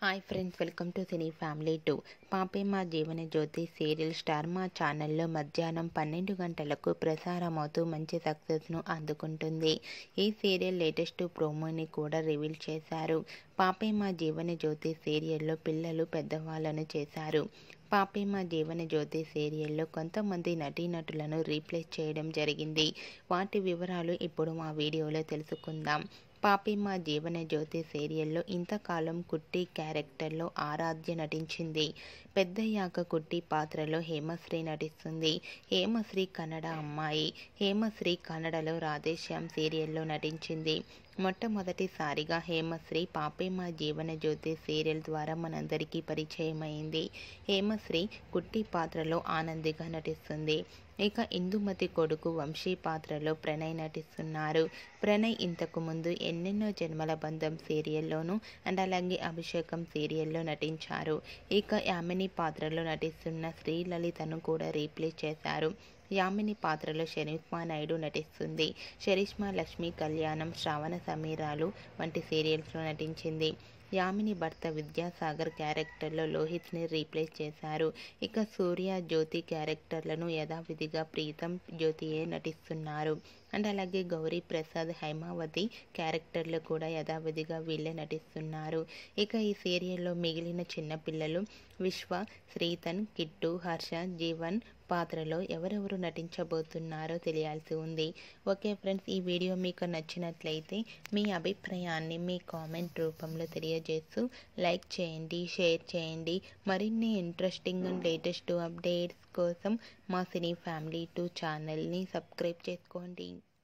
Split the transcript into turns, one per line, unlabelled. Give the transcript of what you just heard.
hi friends welcome to cine family two పాపే మా జీవన జ్యోతి సీరియల్ స్టార్ మా ఛానల్లో మధ్యాహ్నం పన్నెండు గంటలకు ప్రసారమవుతూ మంచి సక్సెస్ను అందుకుంటుంది ఈ సీరియల్ లేటెస్ట్ ప్రోమోని కూడా రివీల్ చేశారు పాపే మా జీవన జ్యోతి సీరియల్లో పిల్లలు పెద్దవాళ్ళను చేశారు పాపే మా జీవన జ్యోతి సీరియల్లో కొంతమంది నటీనటులను రీప్లేస్ చేయడం జరిగింది వాటి వివరాలు ఇప్పుడు మా వీడియోలో తెలుసుకుందాం పాపి మా జీవన జ్యోతి సీరియల్లో ఇంతకాలం కుట్టి క్యారెక్టర్లో ఆరాధ్య నటించింది పెద్దయ్యాక కుట్టి పాత్రలో హేమశ్రీ నటిస్తుంది హేమశ్రీ కన్నడ అమ్మాయి హేమశ్రీ కన్నడలో రాధేశ్యామ్ సీరియల్లో నటించింది మొట్టమొదటిసారిగా హేమశ్రీ పాపే మా జీవన జ్యోతి సీరియల్ ద్వారా మనందరికీ పరిచయమైంది హేమశ్రీ కుట్టి పాత్రలో ఆనందిగా నటిస్తుంది ఇక ఇందుమతి కొడుకు వంశీ పాత్రలో ప్రణయ్ నటిస్తున్నారు ప్రణయ్ ఇంతకు ముందు ఎన్నెన్నో జన్మల బంధం సీరియల్లోనూ అండ్ అలాగే అభిషేకం సీరియల్లో నటించారు ఇక యామిని పాత్రలో నటిస్తున్న శ్రీలలితను కూడా రీప్లేస్ చేశారు యామిని పాత్రలో షరీఫ్మా నాయుడు నటిస్తుంది షరిష్మా లక్ష్మి కళ్యాణం శ్రావణ సమీరాలు వంటి సీరియల్స్లో నటించింది యామిని భర్త విద్యాసాగర్ క్యారెక్టర్లో లోహిత్ని రీప్లేస్ చేశారు ఇక సూర్య జ్యోతి క్యారెక్టర్లను యథావిధిగా ప్రీతం జ్యోతియే నటిస్తున్నారు అండ్ అలాగే గౌరీ ప్రసాద్ హైమావతి క్యారెక్టర్లు కూడా యథావిధిగా వీళ్ళే నటిస్తున్నారు ఇక ఈ సీరియల్లో మిగిలిన చిన్నపిల్లలు విశ్వ శ్రీతన్ కిట్టు హర్ష జీవన్ పాత్రలో ఎవరెవరు నటించబోతున్నారో తెలియాల్సి ఉంది ఓకే ఫ్రెండ్స్ ఈ వీడియో మీకు నచ్చినట్లయితే మీ అభిప్రాయాన్ని మీ కామెంట్ రూపంలో తెలియజేస్తూ లైక్ చేయండి షేర్ చేయండి మరిన్ని ఇంట్రెస్టింగ్ అండ్ లేటెస్ట్ అప్డేట్స్ కోసం మా సినీ ఫ్యామిలీ టూ ఛానల్ని సబ్స్క్రైబ్ చేసుకోండి